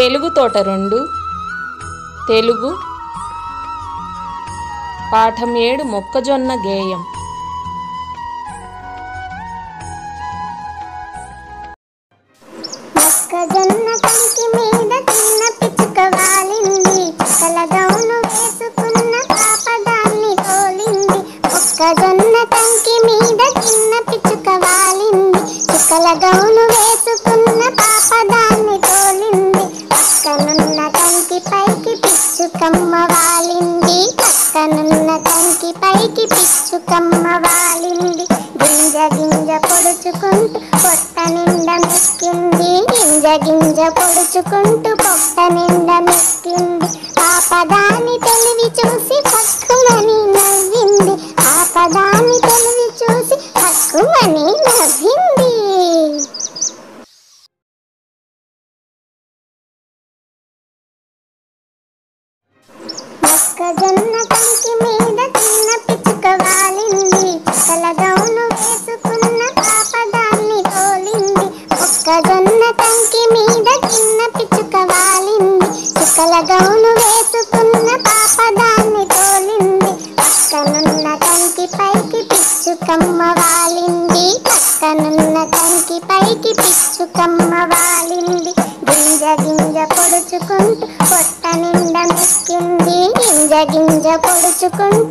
తెలుగు తోట రెండు తెలుగు పాఠం ఏడు మొక్కజొన్న గేయం మొక్కజొన్న కంకి మీద చిన్న పిచ్చుక వాలింది చిక్కల గౌను వేసుకున్న పాప దాన్ని తోలింది మొక్కజొన్న కంకి మీద చిన్న పిచ్చుక వాలింది చిక్కల గౌను వేసుకున్న పాప దాన్ని తోలింది పక్కనున్న కంకి పైకి పిచ్చుకమ్మ వాలింది పక్కనున్న కంకి పైకి పిచ్చుకమ్మ వాలింది గింజ గింజ పొడుచుకుంటూ పొట్ట నిండా మెక్కింది గింజ గింజ పొడుచుకుంటూ పొట్ట నిండా మెక్కింది పాపదాని తెలివి చూసి పక్కుమని నవ్వింది పాపదాని తెలివి చూసి పక్కుమని నవ్వింది మొక్కజొన్న కంకి మీద చిన్న పిచ్చుక వాలింది చిక్కల గౌను వేసుకున్న పాప దాన్ని తోలింది మొక్కజొన్న కంకి మీద చిన్న పిచ్చుక వాలింది చిక్కల గౌను వేసుకున్న పాప దాన్ని తోలింది పక్కనున్న కంకి పైకి పిచ్చుకమ్మ వాలింది పక్కనున్న కంకి పైకి పిచ్చుకమ్మ వాలింది గింజ గింజ పొడుచుకుంటూ పొట్ట నిండా మెక్కింది గింజ గింజ పొడుచుకుంటూ